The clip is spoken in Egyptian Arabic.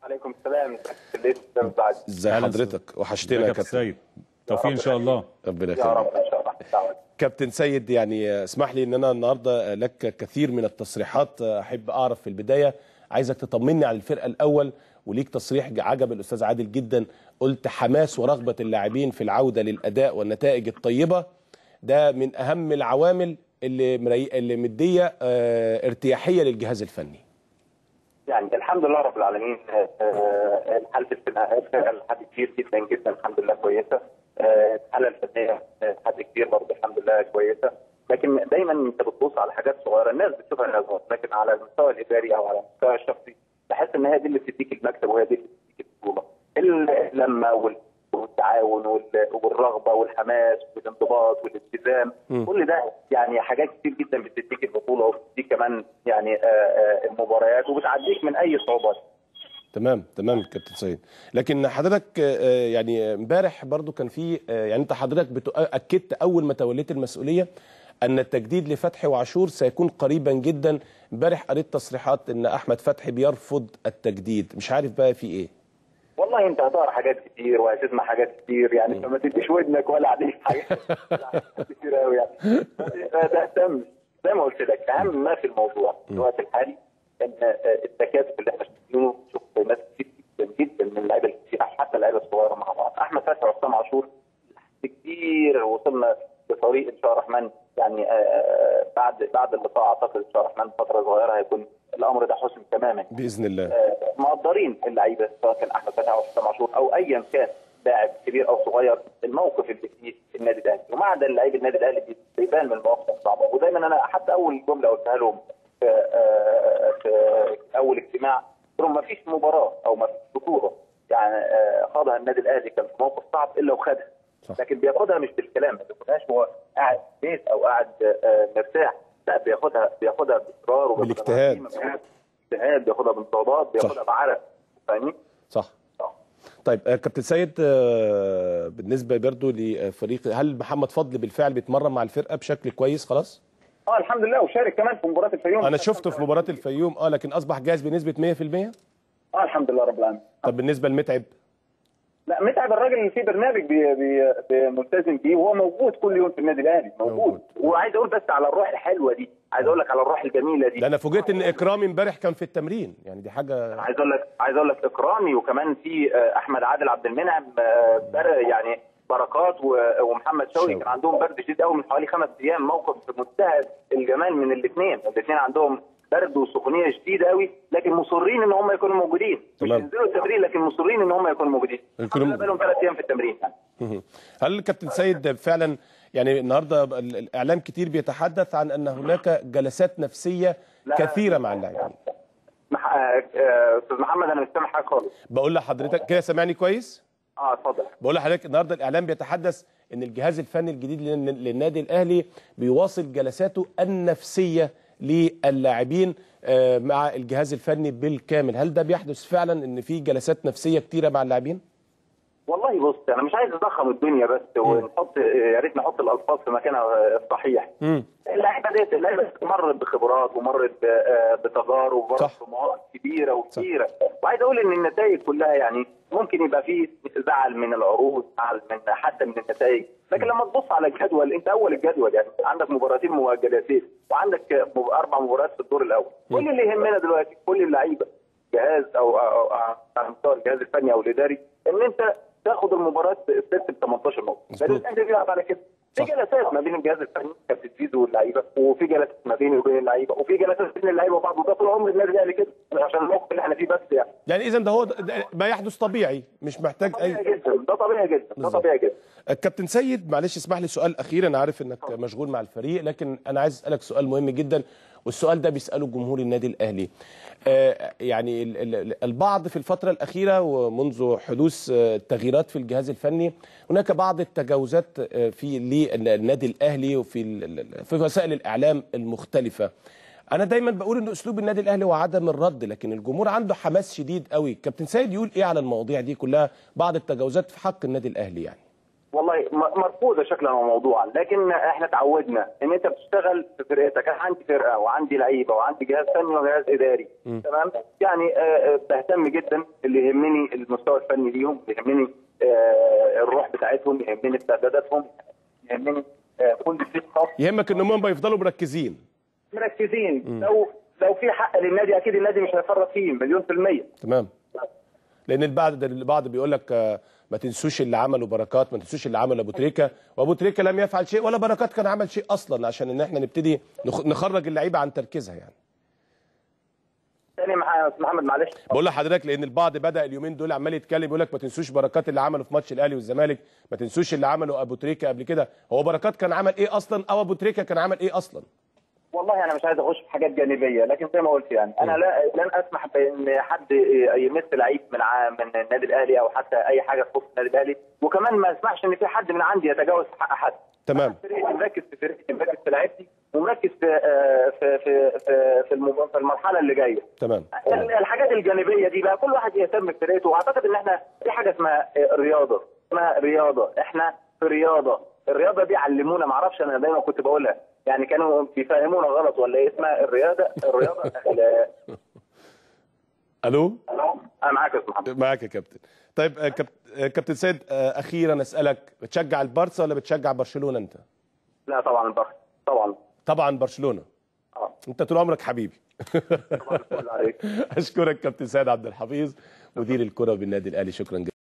عليكم السلام لسه بعد ازي أهلا حضرتك وحشتنا ازيك يا يا كابتن سيد توفيق ان شاء الله ربنا يا رب يخليك ان شاء الله دعوة. كابتن سيد يعني اسمح لي ان انا النهارده لك كثير من التصريحات احب اعرف في البدايه عايزك تطمني على الفرقه الاول وليك تصريح عجب الاستاذ عادل جدا قلت حماس ورغبه اللاعبين في العوده للاداء والنتائج الطيبه ده من اهم العوامل اللي مري... اللي مديه اه ارتياحيه للجهاز الفني يعني الحمد لله رب العالمين آه، آه، حاله الفرقه لحد كبير جدا جدا الحمد لله كويسه آه، الحاله الفنيه آه، لحد كبير برضه الحمد لله كويسه لكن دايما انت بتبص على حاجات صغيره الناس بتشوفها انها صغيره لكن على المستوى الاداري او على المستوى الشخصي بحس ان هي دي اللي بتديك المكسب وهي دي اللي بتديك البطوله اللمه وال- والتعاون وال- والرغبه والحماس والانضباط والالتزام مم. كل ده يعني حاجات كتير جدا بتديك البطوله وبتديك كمان يعني آه، آه، المباريات وبتعديك من اي صعوبات تمام تمام كابتن سيد لكن حضرتك آه، يعني امبارح برضو كان في آه، يعني انت حضرتك بتؤ- اكدت اول ما توليت المسؤوليه ان التجديد لفتحي وعاشور سيكون قريبا جدا امبارح قريت تصريحات ان احمد فتحي بيرفض التجديد مش عارف بقى في ايه والله انت هتقرا حاجات كتير وهتسمع حاجات كتير يعني فما تديش ودنك ولا عليك حاجات كتير قوي يعني ده اهتم زي ما قلت لك اهم ما في الموضوع في الوقت الحالي ان آه، التكاتف اللي احنا شايفينه شوف ناس كتير جدا جدا من اللعيبه الكتير حتى اللعيبه الصغيره مع بعض احمد فتحي وحسام عاشور كتير وصلنا بطريق ان شاء الله الرحمن يعني آه، بعد بعد اللقاء اعتقد ان شاء الله الرحمن فتره صغيره هيكون الامر ده حسم تماما باذن الله آه، مقدرين اللعيبه سواء كان احمد فتحي او حسام عاشور او ايا كان لاعب كبير او صغير الموقف اللي فيه النادي الاهلي ومع ده اللعيب النادي الاهلي بيبان من المواقف الصعبه ودايما انا حتى اول جمله قلتها لهم في, آه، في اول اجتماع قلت لهم ما فيش مباراه او ما فيش بطوله يعني آه، خاضها النادي الاهلي كان في موقف صعب الا وخدها صح. لكن بياخدها مش بالكلام ما بياخدهاش هو قاعد في البيت او قاعد آه، مرتاح لا بياخدها بياخدها باصرار وبياخدها بالاجتهاد. بعزيمة، باجتهاد بياخدها بانضباط بياخدها بعرق فاهمني؟ صح آه. طيب آه، كابتن سيد آه، بالنسبه برضو لفريق هل محمد فضل بالفعل بيتمرن مع الفرقه بشكل كويس خلاص اه الحمد لله وشارك كمان في مباراه الفيوم انا شفته في مباراه الفيوم اه لكن اصبح جاهز بنسبه 100% اه الحمد لله رب العالمين طب بالنسبه لمتعب لا متعب الراجل اللي فيه برنامج بي بي بي ملتزم بيه وهو موجود كل يوم في النادي الاهلي موجود. موجود. وعايز اقول بس على الروح الحلوه دي عايز اقول لك على الروح الجميله دي ده انا فوجئت ان اكرامي امبارح كان في التمرين يعني دي حاجه عايز اقول لك عايز اقول لك اكرامي وكمان في آه، احمد عادل عبد المنعم آه، بر- يعني بركات و- ومحمد شوقي شوقي. كان عندهم برد شديد قوي من حوالي خمس ايام موقف في منتهى الجمال من الاثنين الاثنين عندهم برد وسخونيه شديده قوي لكن مصرين ان هم يكونوا موجودين مش تمام. ينزلوا التمرين لكن مصرين ان هم يكونوا موجودين يكونوا- الحمد لله بقالهم ثلاث ايام في التمرين يعني. مهم. هل كابتن سيد فعلا يعني النهارده ال- الاعلام كتير بيتحدث عن ان هناك جلسات نفسيه لا. كثيره مع اللاعبين مح- آه، آه، استاذ محمد انا مش سامع حاجه خالص بقول لحضرتك كده سامعني كويس اه اتفضل بقول لحضرتك النهارده الاعلام بيتحدث ان الجهاز الفني الجديد للن- للنادي الاهلي بيواصل جلساته النفسيه للاعبين آه، مع الجهاز الفني بالكامل هل ده بيحدث فعلا ان في جلسات نفسيه كتيره مع اللاعبين والله بص انا مش عايز اضخم الدنيا بس ونحط يا ريت نحط الالفاظ في مكانها الصحيح امم اللعيبه ديت اللعيبه مرت بخبرات ومرت ب- آه، بتجارب ومرت صح. بمواقف كبيره وكثيره وعايز اقول ان النتائج كلها يعني ممكن يبقى فيه زعل من العروض زعل من حتى من النتائج لكن لما تبص على الجدول انت اول الجدول يعني عندك مباراتين مؤجلتين وعندك مب- اربع مباريات في الدور الاول كل اللي يهمنا دلوقتي كل اللعيبه جهاز او او أو على مستوى الجهاز الفني او الاداري ان انت تاخد المباراه الست ب 18 نقطه مظبوط. لان الاهلي بيلعب على كده في صح. جلسات ما بين الجهاز الفني كابتن زيزو واللعيبه وفي جلسات ما بيني وبين اللعيبه وفي جلسات بين اللعيبه وبعض وده طول عمر النادي الاهلي كده عشان الموقف اللي احنا فيه بس يعني يعني اذا ده هو ده ما يحدث طبيعي مش محتاج اي طبيعي جدا ده طبيعي جدا ده بالظبط. طبيعي جدا كابتن سيد معلش اسمح لي سؤال اخير انا عارف انك مشغول مع الفريق لكن انا عايز اسالك سؤال مهم جدا والسؤال ده بيساله جمهور النادي الاهلي آه يعني ال- ال- البعض في الفتره الاخيره ومنذ حدوث آه، التغييرات في الجهاز الفني هناك بعض التجاوزات آه، في للنادي الاهلي وفي ال- ال- في وسائل الاعلام المختلفه انا دايما بقول ان اسلوب النادي الاهلي هو عدم الرد لكن الجمهور عنده حماس شديد قوي كابتن سيد يقول ايه على المواضيع دي كلها بعض التجاوزات في حق النادي الاهلي يعني والله م- مرفوضه شكلا وموضوعا لكن احنا تعودنا ان انت بتشتغل في فرقتك انا عندي فرقه وعندي لعيبه وعندي جهاز فني وجهاز اداري تمام يعني آه، آه، بهتم جدا اللي يهمني المستوى الفني ليهم يهمني آه، الروح بتاعتهم يهمني استعداداتهم يهمني آه، كل شيء خاص يهمك ان هم يفضلوا مركزين مركزين لو لو في حق للنادي اكيد النادي مش هيفرط فيه مليون في الميه تمام لان البعض البعض بيقول لك آه، ما تنسوش اللي عمله بركات ما تنسوش اللي عمله ابو تريكه وابو تريكه لم يفعل شيء ولا بركات كان عمل شيء اصلا عشان ان احنا نبتدي نخ- نخرج اللعيبه عن تركيزها يعني تاني معايا يا أستاذ محمد معلش بقول لحضرتك لان البعض بدا اليومين دول عمال يتكلم يقول لك ما تنسوش بركات اللي عمله في ماتش الاهلي والزمالك ما تنسوش اللي عمله ابو تريكه قبل كده هو بركات كان عمل ايه اصلا او ابو تريكه كان عمل ايه اصلا والله انا مش عايز اخش في حاجات جانبيه لكن زي ما قلت يعني انا لا لن اسمح بان حد يمس لعيب من ع- من النادي الاهلي او حتى اي حاجه تخص النادي الاهلي وكمان ما اسمحش ان في حد من عندي يتجاوز حق حد تمام فرقتي مركز في فرقتي مركز في لعيبتي ومركز في آه، في في في, في, الم- في المرحله اللي جايه تمام ال- الحاجات الجانبيه دي بقى كل واحد يهتم بفرقته واعتقد ان احنا في حاجه اسمها آه، رياضه اسمها رياضه احنا في رياضه الرياضه دي علمونا ما اعرفش انا دايما كنت بقولها يعني كانوا بيفهمونا غلط ولا ايه اسمها الرياضه الرياضه ال- الو انا معاك يا أستاذ محمد معاك يا كابتن طيب آه، كابت- آه، كابتن سيد آه، اخيرا اسالك بتشجع البارسا ولا بتشجع برشلونه انت لا طبعا البخت طبعا طبعا برشلونه اه انت طول عمرك حبيبي طبعا الفل عليك اشكرك كابتن سيد عبد الحفيظ مدير الكره بالنادي الاهلي شكرا جزيلا